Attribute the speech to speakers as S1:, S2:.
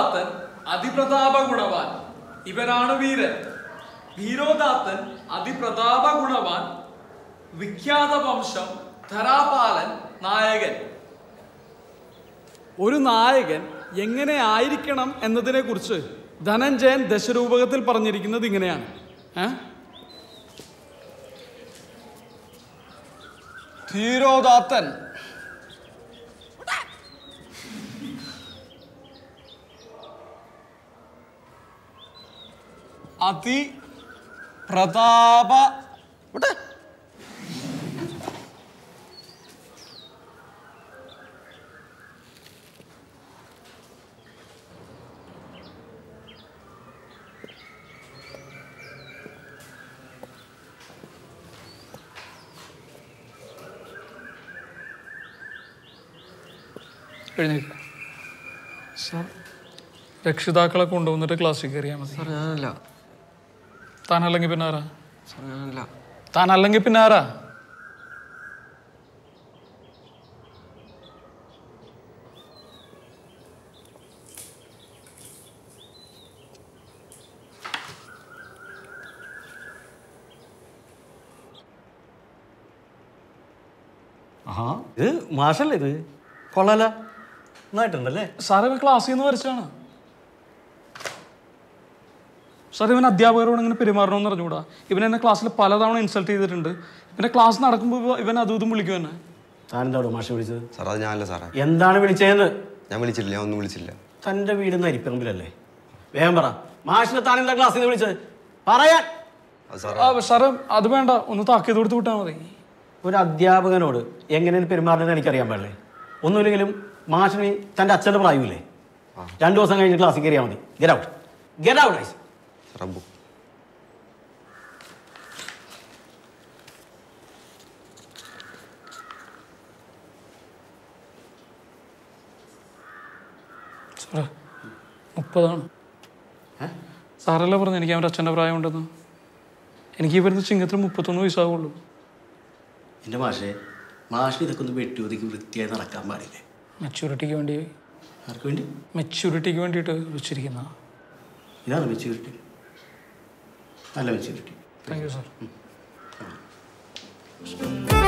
S1: ധീരോദാത്തൻ അതിപ്രതാപ ഗുണവാൻ ഇവനാണ് വീരൻ ധീരോദാത്തൻ അതിപ്രതാപ ഗുണവാൻ വിഖ്യാത വംശം ധരാപാലൻ നായകൻ ഒരു നായകൻ എങ്ങനെ ആയിരിക്കണം എന്നതിനെ കുറിച്ച് ധനഞ്ജയൻ ദശരൂപകത്തിൽ പറഞ്ഞിരിക്കുന്നത് ഇങ്ങനെയാണ് ഏ? ധീരോദാത്തൻ അതി പ്രതാപ എഴുന്നേൽക്ക സാർ രക്ഷിതാക്കളെ കൊണ്ടുവന്നിട്ട് ക്ലാസ്സിൽ കയറിയാൽ മതി
S2: സാർ ഞാനല്ല
S1: താനല്ലെങ്കിൽ പിന്നെ ആരാ
S2: സാർ ഞാനല്ല
S1: താനല്ലെങ്കിൽ പിന്നെ ആരാ
S3: ആ ഇത് മാഷല്ലേ ഇത് കൊള്ളാല നന്നായിട്ടുണ്ടല്ലേ
S1: സാർ ഇവൻ ക്ലാസ്സിൽ നിന്ന് വരച്ചാണ് സാർ ഇവൻ അധ്യാപകരോട് ഇങ്ങനെ പെരുമാറണമെന്ന് അറിഞ്ഞുകൂടാ ഇവൻ എന്നെ ക്ലാസ്സിൽ പലതവണ ഇൻസൾട്ട് ചെയ്തിട്ടുണ്ട് ഇവന്റെ ക്ലാസ് നടക്കുമ്പോൾ ഇവൻ അതും ഇതും വിളിക്കും എന്നെ
S3: താനെന്താടോ മാഷ വിളിച്ചത്
S2: സാർ അത് ഞാനല്ല സാറേ
S3: എന്താണ് വിളിച്ചതെന്ന്
S2: ഞാൻ വിളിച്ചില്ല ഞാൻ ഒന്നും വിളിച്ചില്ല
S3: തൻ്റെ വീട് നരിപ്പറമ്പിലല്ലേ വേഗം പറ മാഷിനെ താനെന്താ ക്ലാസ്സിൽ നിന്ന് വിളിച്ചത് പറയാൻ
S2: അത് സാർ
S1: ആ സാറ് അത് വേണ്ട ഒന്ന് താക്കീത് കൊടുത്ത് വിട്ടാൽ മതി
S3: ഒരു അധ്യാപകനോട് എങ്ങനെയാണ് പെരുമാറുന്നത് എനിക്കറിയാൻ പാടില്ലേ ഒന്നുമില്ലെങ്കിലും മാഷിന് തൻ്റെ അച്ഛൻ്റെ പ്രായമില്ലേ രണ്ടു ദിവസം കഴിഞ്ഞ് ക്ലാസ്സിൽ കയറിയാൽ മതി ഗെറ്റ് ഔട്ട് ഗെറ്റ് ഔട്ട് ഐസ്
S2: സാർ ആ ബുക്ക്
S1: സാറേ മുപ്പതാണ് സാറല്ലേ പറഞ്ഞു എനിക്ക് അവൻ്റെ അച്ഛൻ്റെ പ്രായമുണ്ടെന്ന് എനിക്ക് ഈ വരുന്ന ചിങ്ങത്തിൽ മുപ്പത്തൊന്ന് വയസ്സാവുള്ളൂ
S3: എൻ്റെ മാഷേ മാഷിന് ഇതൊക്കെ ഒന്ന് വെട്ടിയൊതുക്കി വൃത്തിയായി നടക്കാൻ പാടില്ലേ
S1: മെച്യൂരിറ്റിക്ക് വേണ്ടി
S3: ആർക്ക് വേണ്ടി
S1: മെച്യൂരിറ്റിക്ക് വേണ്ടിയിട്ട് വെച്ചിരിക്കുന്ന
S3: ഇതാണ് മെച്യൂരിറ്റി നല്ല മെച്യൂരിറ്റി
S1: താങ്ക് യു സാർ